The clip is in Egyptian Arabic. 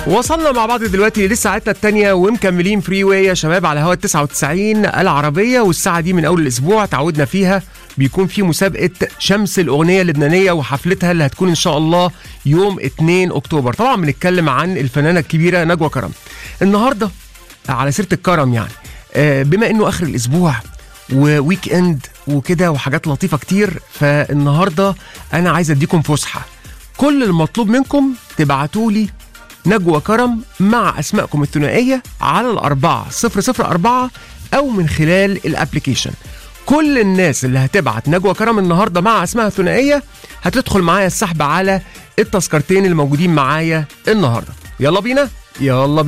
وصلنا مع بعض دلوقتي لساعتنا التانية ومكملين فري واي يا شباب على هوا 99 العربية والساعة دي من أول الأسبوع تعودنا فيها بيكون في مسابقة شمس الأغنية اللبنانية وحفلتها اللي هتكون إن شاء الله يوم 2 أكتوبر طبعا بنتكلم عن الفنانة الكبيرة نجوى كرم النهاردة على سيرة الكرم يعني آه، بما إنه آخر الأسبوع وويك اند وكده وحاجات لطيفة كتير فالنهاردة أنا عايز أديكم فسحة كل المطلوب منكم تبعتوا لي نجوى كرم مع أسمائكم الثنائية على الأربعة صفر صفر أربعة أو من خلال الأبليكيشن كل الناس اللي هتبعت نجوى كرم النهاردة مع أسمائها الثنائية هتدخل معايا السحب على التذكرتين الموجودين معايا النهاردة يلا بينا يلا بينا